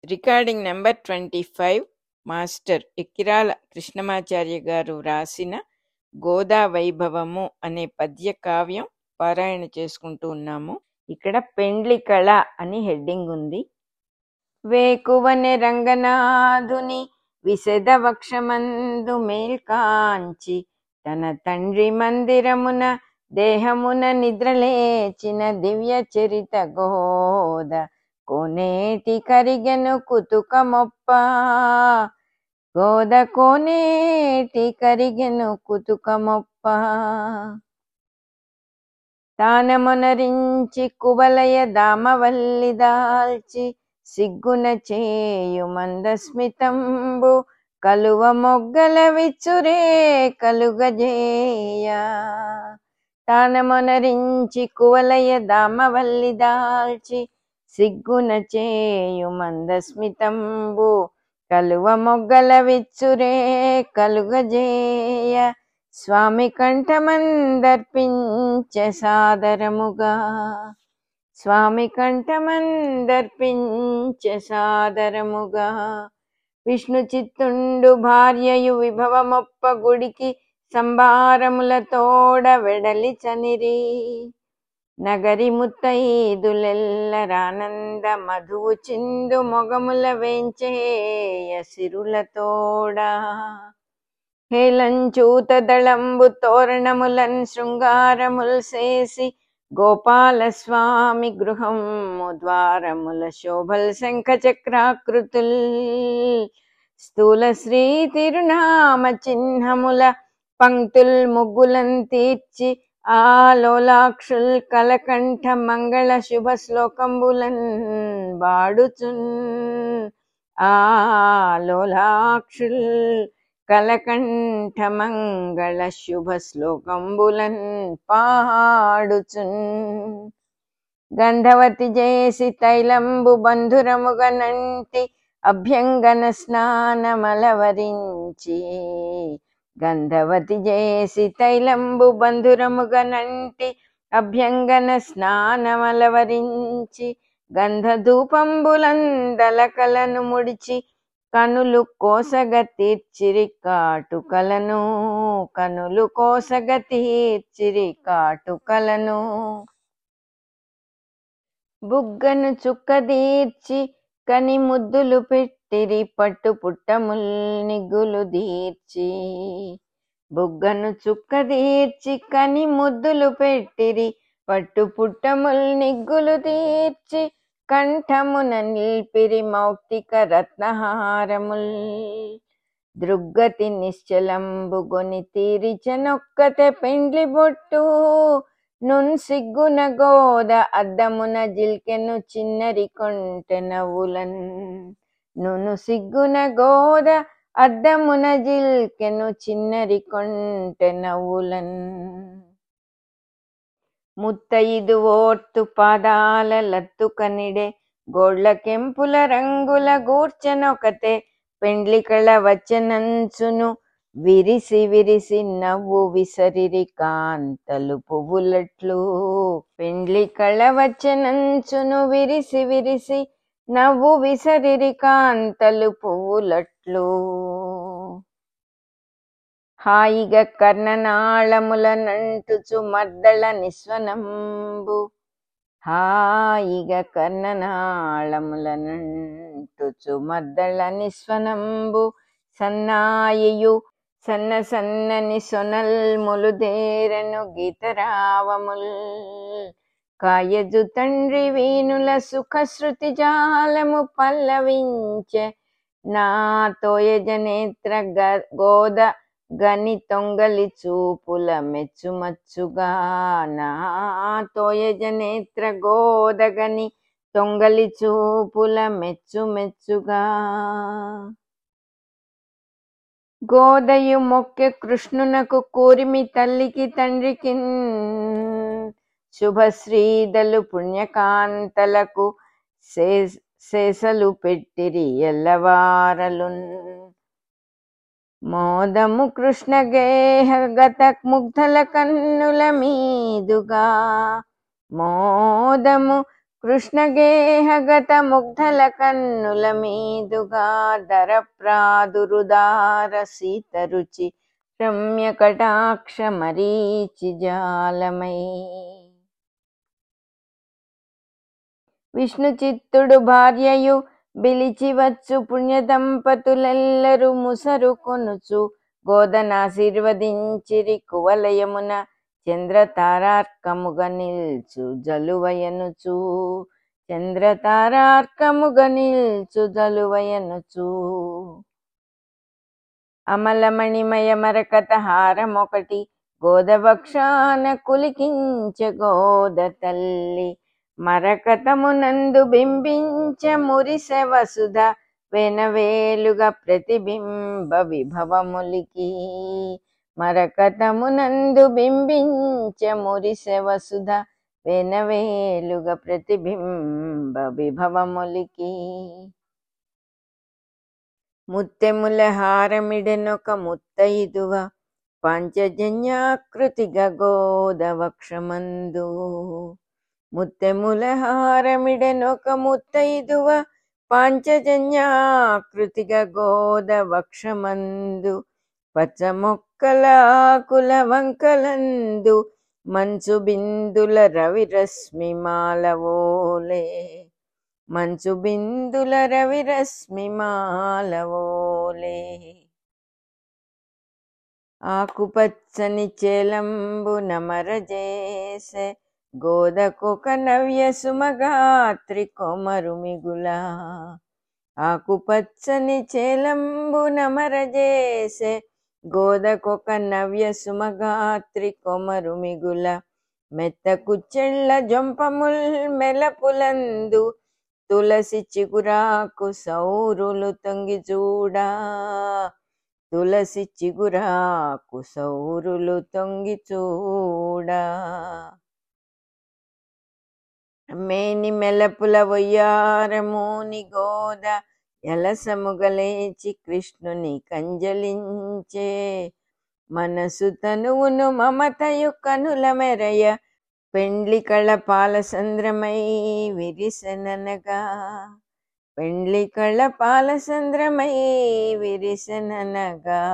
recording number twenty five master Ekkirala Krishnamacharya garu వ్రాసిన గోదా వైభవము అనే పద్య కావ్యం పారాయణ చేసుకుంటూ ఉన్నాము ఇక్కడ పెండ్లి కళ అని హెడ్డింగ్ ఉంది వేకువనె రంగనాథుని విశద వక్షమందు మేల్కాంచి తన తండ్రి మందిరమున దేహమున నిద్రలేచిన దివ్య చరిత గోద కోనేటి కరిగెను కుతుకమొప్ప గోద కోనేటి కరిగెను కుతుకమొప్ప తానమునరించి కువలయ దామవల్లి దాల్చి సిగ్గున చేయు మందస్మితంబు కలువ మొగ్గల విచ్చురే కలుగజేయ తానమునరించి కువలయ దామవల్లి దాల్చి సిగ్గున చేయు మందస్మితంబు కలువ మొగ్గల విచ్చురే కలుగజేయ స్వామి కంఠమందర్పించ సాదరముగా స్వామి కంఠమందర్పించ సాదరముగా విష్ణు చిత్తుండు భార్యయు విభవమొప్ప గుడికి సంభారములతోడ వెడలి చనిరి నగరి ముత్తైదులెల్లరానంద మధువు చిందు మొగముల వేంచేయ సిరులతోడా హేలంచూత దళంబు తోరణములన్ శృంగారముల్ చేసి గోపాల స్వామి గృహము ద్వారముల శోభల్ శంఖ చక్రాకృతుల్ స్థూల శ్రీ తిరునామ చిహ్నముల పంక్తుల్ ముగ్గులం తీర్చి ఆ లోలాక్షుల్ కలకంఠ మంగళ శుభ శ్లోకంబులన్ వాడుచున్ ఆ లోలాక్షుల్ కలకంఠ మంగళ శుభ శ్లోకంబులన్ పాడుచున్ గంధవతి చేసి తైలంబు బంధురముగనంటి అభ్యంగన స్నానమలవరించి గంధవతి చేసి తైలంబు బంధురముగనంటి అభ్యంగన స్నానమలవరించి గంధధూపంబులందలకలను ముడిచి కనులు కోసగ తీర్చిరి కాటుకలను కనులు కోసగ తీర్చిరి కాటుకలను బుగ్గను చుక్కదీర్చి కని ముద్దులు పెట్టిరి పట్టు పుట్టముల్ నిగ్గులు దీర్చి బుగ్గను చుక్కదీర్చి కని ముద్దులు పెట్టిరి పట్టు పుట్టముల్ నిగ్గులు తీర్చి కంఠమున నిల్పిరి మౌక్తిక రత్నహారముల్ దృగ్గతి నిశ్చలంబు గొని తీరిచనొక్కతే పెండ్లి బొట్టు నున్ సిగ్గున గోద అద్దమున జిల్కెను చిన్నరి కొంటె నవ్వులన్ నును సిగ్గున గోద అద్దమున జిల్కెను చిన్నరి కొంటె నవ్వులన్ ముత్తైదు ఓర్తు పాదాల లత్తు కనిడే గోడ్ల కెంపుల రంగుల గూర్చెనొకతే పెండ్లి కళ వచ్చనంచును విరిసి విరిసి నవ్వు విసరిరి కాంతలు పువ్వులట్లు పెండ్లి కళ వచ్చనంచును విరిసి విరిసి నవ్వు విసరిరి కాంతలు పువ్వులట్లు హాయిగా కర్ణనాళముల నంటుచు మద్దళ నిస్వనంబు హాయిగా కర్ణనాళముల నంటుచు మద్దళ నిస్వనంబు సన్నాయియు సన్న సన్నని సొనల్ ములుదేరను గీతరావముల్ కాయజు తండ్రి వీణుల సుఖశ్రుతి జాలము పల్లవించె నా తోయజనేత్ర గోద గని తొంగలి చూపుల మెచ్చుమచ్చుగా నా తోయజనేత్ర గోదగని తొంగలి చూపుల మెచ్చు మెచ్చుగా గోదయు మొక్కె కృష్ణునకు కూరిమి తల్లికి తండ్రికి శుభశ్రీదలు పుణ్యకాంతలకు శేషలు పెట్టిరి ఎల్లవారలున్ మోదము కృష్ణ గేహ గత ముగ్ధల కన్నుల మీదుగా మోదము కృష్ణగేహగత ముగ్ధల కన్నుల మీదుగా దర ప్రాదురుదార సీతరుచి రమ్య కటాక్ష మరీచి జాలమై విష్ణు చిత్తుడు భార్యయు బిలిచివచ్చు పుణ్య దంపతులెల్లరూ ముసరు కొనుచు గోదనాశీర్వదించిరి కువలయమున చంద్ర తారార్కముగ నిల్చు జలువయనుచు చంద్ర తారార్కముగ నిల్చు జలువయనుచు అమలమణిమయ మరకత హారమొకటి గోదవక్షాన కులికించ గోద తల్లి మరకతమునందు బింబించ మురిసె వసుధ వెనవేలుగా ప్రతిబింబ విభవములికి మరకతమునందు బింబించ మురిసె వసుధ వెనవేలుగా ప్రతిబింబ విభవములికి ముత్తెముల హారమిడనొక ముత్తైదువ పంచజన్యాకృతిగా గోదవక్షమందు ముత్తెముల హారమిడనొక ముత్తైదువ పాంచజన్యాకృతిగా గోదవక్షమందు పచ్చ మొక్కల కుల వంకలందు మంచు బిందుల రవిరశ్మి మాలవోలే మంచు బిందుల రవిరశ్మి మాలవోలే ఆకుపచ్చని చేలంబు నమరజేసే గోదకొక నవ్య సుమగాత్రి కొమరు మిగుల ఆకుపచ్చని చేలంబు నమరజేసే గోదకొక నవ్య సుమగాత్రి కొమరు మిగుల మెత్త కుచ్చెళ్ళ జొంపముల్ మెలపులందు తులసి చిగురాకు సౌరులు తొంగి చూడా తులసి చిగురాకు సౌరులు తొంగి చూడా మేని మెలపుల వయ్యారమూని గోద ఎలసముగలేచి కృష్ణుని కంజలించే మనసు తనువును మమతయు కనుల మెరయ పెండ్లి కళ పాలసంద్రమై విరిసననగా పెండ్లి కళ పాలసంద్రమై విరిసననగా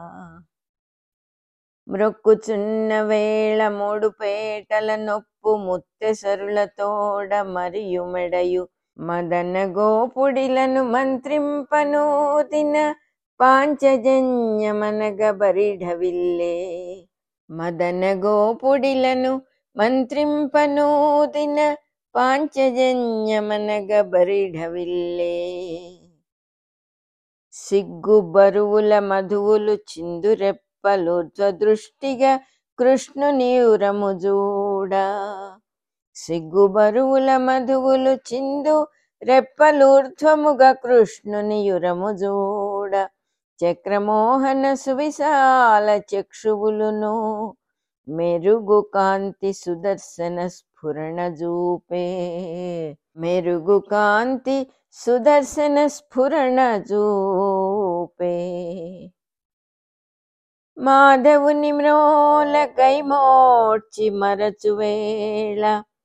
మ్రొక్కుచున్న వేళ మూడు పేటల నొప్పు ముత్తెసరుల తోడ మరియు మెడయు మదన గోపుడిలను మంత్రింపనూదిన పాంచజన్యమనగ బరిఢవిల్లే మదన గోపుడిలను మంత్రింపనూదిన పాంచజన్యమనగ బరిఢవిల్లే సిగ్గు బరువుల మధువులు చిందురెప్పలు దృష్టిగా కృష్ణుని ఉరము చూడ సిగ్గు బరువుల మధువులు చిందు రెప్పలూర్ధ్వముగా కృష్ణుని యురము చూడ చక్రమోహన సువిశాల చక్షువులును మెరుగు కాంతి సుదర్శన స్ఫురణ జూపే మెరుగు కాంతి సుదర్శన స్ఫురణ జూపే మాధవుని మ్రోల కైమోడ్చి మరచు వేళ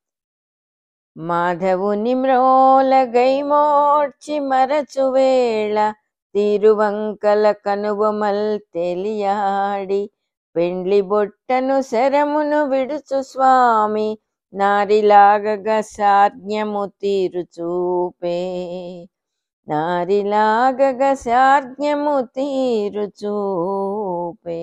మాధవుని మ్రోల గైమోడ్చి మరచు వేళ తిరువంకల కనుబొమల్ తెలియాడి పెండ్లి బొట్టను శరమును విడుచు స్వామి నారిలాగగా సాజ్ఞము తీరు చూపే నారిలాగగా సాజ్ఞము తీరు చూపే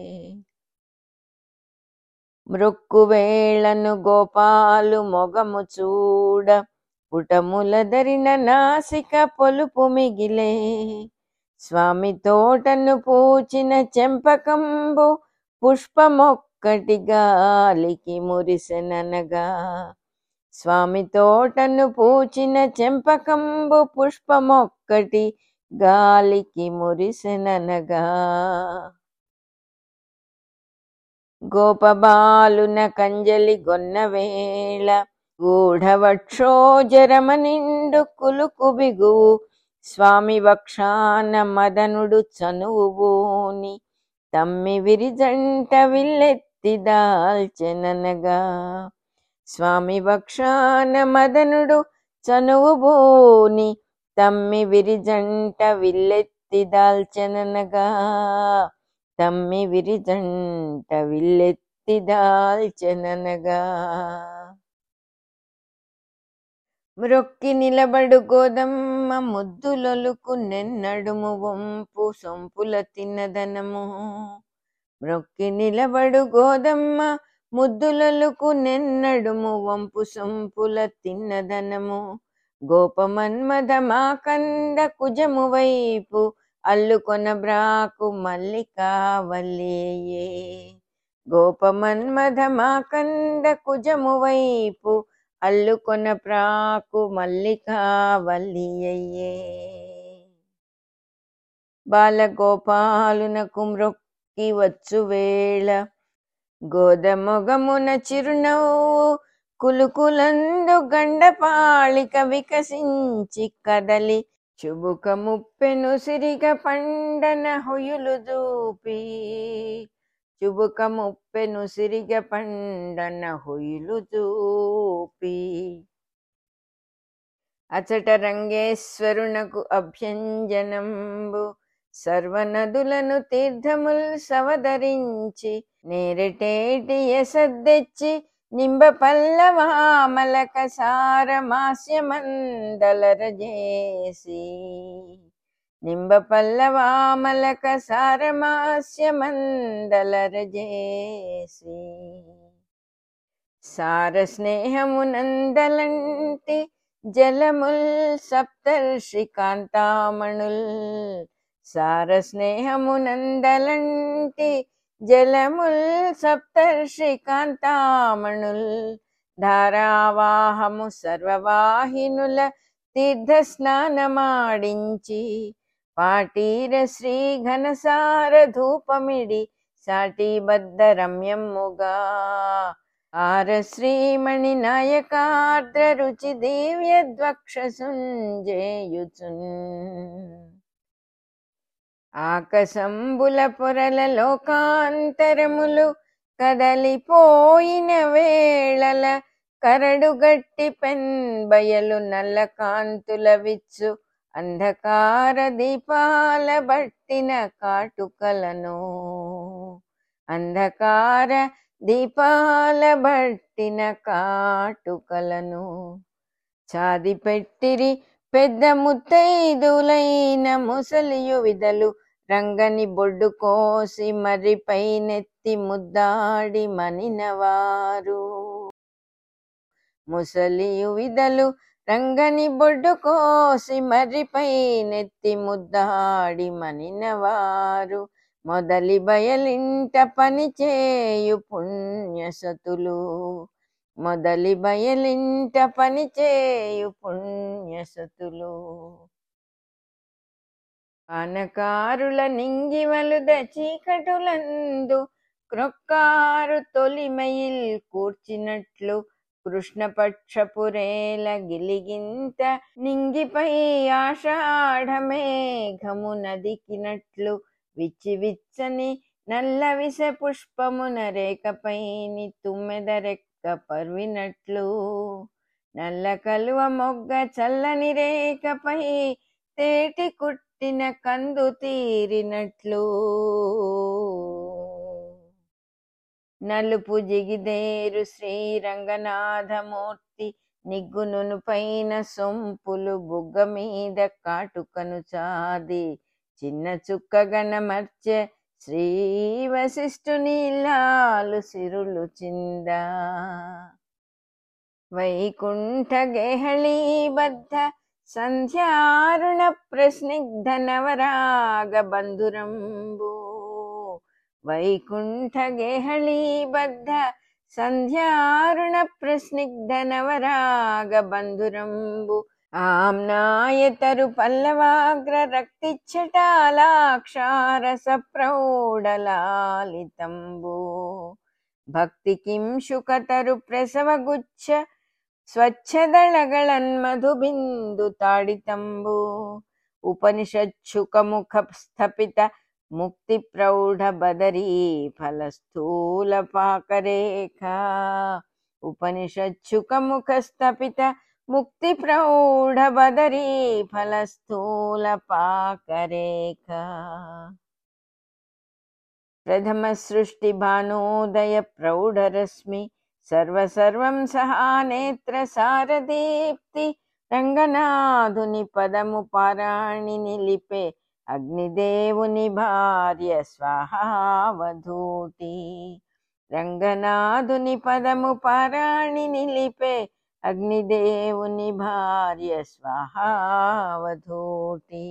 మృక్కువేళను గోపాలు మొగము చూడ పుటములదరిన నాసిక పొలుపు మిగిలే స్వామి తోటను పూచిన చెంపకంబు పుష్పమొక్కటి గాలికి మురిసెననగా స్వామి తోటను పూచిన చెంపకంబు పుష్పమొక్కటి గాలికి మురిసెననగా గోపబాలున కంజలి గొన్న వేళ గూఢవక్షోజరమ నిండు కులుకు బిగువు స్వామి వక్షాన మదనుడు చనువుని తమ్మి విరిజంట విల్లెత్తి దాల్చెననగా స్వామి వక్షాన మదనుడు చనువు బోని తమ్మి విరిజంట విల్లెత్తి దాల్చెననగా తమ్మి విరిజంట విల్లెత్తి దాల్చెననగా మ్రొక్కి నిలబడు గోదమ్మ ముద్దులొలుకు నెన్నడుము వంపు సొంపుల తిన్నదనము మ్రొక్కి నిలబడు గోదమ్మ ముద్దులొలుకు నెన్నడుము వంపు సొంపుల తిన్నదనము గోపమన్మద మాకంద కుజము వైపు అల్లుకొన బ్రాకు మల్లికావల్లియే గోపమన్మద మాకంద కుజము వైపు అల్లుకొన ప్రాకు మల్లికావల్లియయ్యే బాలగోపాలునకు మ్రొక్కి వచ్చు వేళ గోదమొగమున చిరునవ్వు కులుకులందు గండపాళిక వికసించి కదలి చుబుక ముప్పెను సిరిగ పండన హొయులు దూపి చుబుక ముప్పెను సిరిగ పండన హొయులు దూపి అచట రంగేశ్వరునకు అభ్యంజనంబు సర్వనదులను తీర్థముల్ సవదరించి నేరటేటి ఎసద్దెచ్చి నింబ పల్లవామలక సారమాస్యమందలరజేసి నింబ పల్లవామలక సారమాస్యమందలరజేసి సార స్నేహమునందలంటి జలముల్ సప్తర్షి కాంతామణుల్ సార స్నేహమునందలంటి జలముల్ సప్తర్షి కాంతామణుల్ ధారావాహము సర్వవాహినుల తీర్థ స్నానమాడించి పాటీర శ్రీ ఘనసార ధూపమిడి సాటి బద్ద రమ్యముగా ఆర శ్రీమణి నాయకార్ద్ర రుచి దివ్య ద్వక్షసుంజేయుచున్ ఆకసంబుల పొరల లోకాంతరములు కదలిపోయిన వేళల కరడుగట్టి పెన్బయలు నల్ల కాంతుల విచ్చు అంధకార దీపాల బట్టిన కాటుకలను అంధకార దీపాల బట్టిన కాటుకలను చాది పెట్టిరి పెద్ద ముత్తైదులైన ముసలియు విదలు రంగని బొడ్డు కోసి మరి పైనెత్తి ముద్దాడి మనినవారు ముసలియు విదలు రంగని బొడ్డు కోసి మరి పైనెత్తి ముద్దాడి మనినవారు మొదలి బయలింట పని చేయు పుణ్యసతులు మొదలి బయలింట పని చేయు పుణ్యసతులు పానకారుల నింగివలుద చీకటులందు క్రొక్కారు తొలిమయిల్ కూర్చినట్లు కృష్ణపక్షపురేల గిలిగింత నింగిపై ఆషాఢమేఘము నదికినట్లు విచ్చి విచ్చని నల్ల విష పుష్పమున రేఖపైని తుమ్మెదరెక్క పర్వినట్లు నల్ల కలువ మొగ్గ చల్లని రేఖపై తేటి కుట్టిన కందు తీరినట్లు నలుపు జిగిదేరు శ్రీరంగనాథమూర్తి నిగ్గునును పైన సొంపులు బుగ్గ మీద కాటుకను చాది చిన్న చుక్కగనమర్చె శ్రీ వశిష్ఠుని లాలు సిరులు చింద వైకుంఠ గేహళీబద్ధ సంధ్యారుణ ప్రస్నిగ్ధ నవరాగ బంధురంబు వైకుంఠ గేహళీబద్ధ సంధ్యారుణ ప్రస్నిగ్ధ నవరాగ బంధురంబు ఆమ్నాయతరు పల్లవాగ్ర రక్తిచ్చటాలాక్షారస ప్రౌఢలాలితంబు భక్తి కింశుకతరు ప్రసవగుచ్చ స్వచ్ఛదళಗಳನ್ಮಧುಬಿಂದು ತಾಡಿತಂಬು ఉపనిషచ్చుకముఖ స్థపిత ముక్తి ప్రౌఢ బదరీ ఫల స్థూల పాకరేఖ ఉపనిషచ్చుకముఖస్థపిత ముక్తి ప్రౌఢ బదరీ ఫలస్థూల పాకరేఖ ప్రథమ సృష్టి భానోదయ ప్రౌఢరశ్మి సర్వసర్వం సహా నేత్ర సారదీప్తి రంగనాథుని పదము పారాణి నిలిపే అగ్నిదేవుని భార్య స్వాహావధూటి రంగనాథుని పదము పారాణి నిలిపే అగ్నిదేవుని భార్య స్వాహావధూటి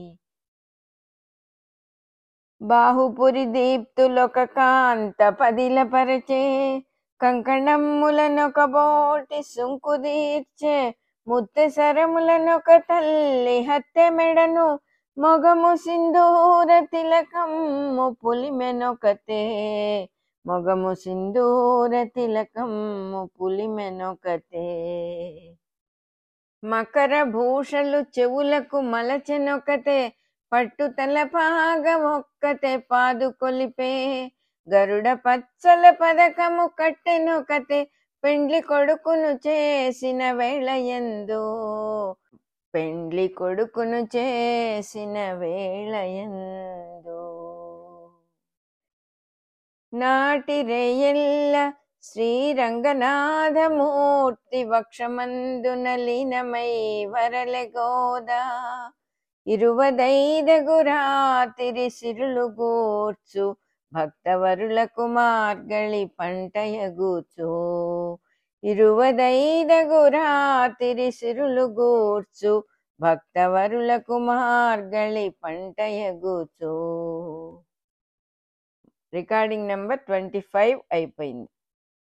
బాహుపురి దీప్తులొక కాంత పదిలపరచే కంకణమ్ములనొక బోటి సుంకుదీర్చే ముత్తె సరములనొక తల్లి హత్తె మెడను మొగము సింధూర తిలకమ్ము పులిమెనొకతే మొగము సింధూర తిలకమ్ము పులిమెనొకతే మకర భూషలు చెవులకు మలచెనొకతే పట్టు తలపాగ ఒక్కతే పాదుకొలిపే గరుడ పచ్చల పదకము కట్టెనొకతే పెండ్లి కొడుకును చేసిన వేళ ఎందు పెండ్లి కొడుకును చేసిన వేళ ఎందు నాటి రేయల్ల శ్రీరంగనాథమూర్తి వక్షమందున లీనమై వరలె గోదా ఇరువదైదగు రాతిరి సిరులు గూర్చు భక్తవరులకు మార్గళి పంటయగూచు ఇరువదైదగు రాతిరి సిరులు గూర్చు భక్తవరులకు మార్గళి పంటయగూచు రికార్డింగ్ నెంబర్ ట్వంటీ ఫైవ్ అయిపోయింది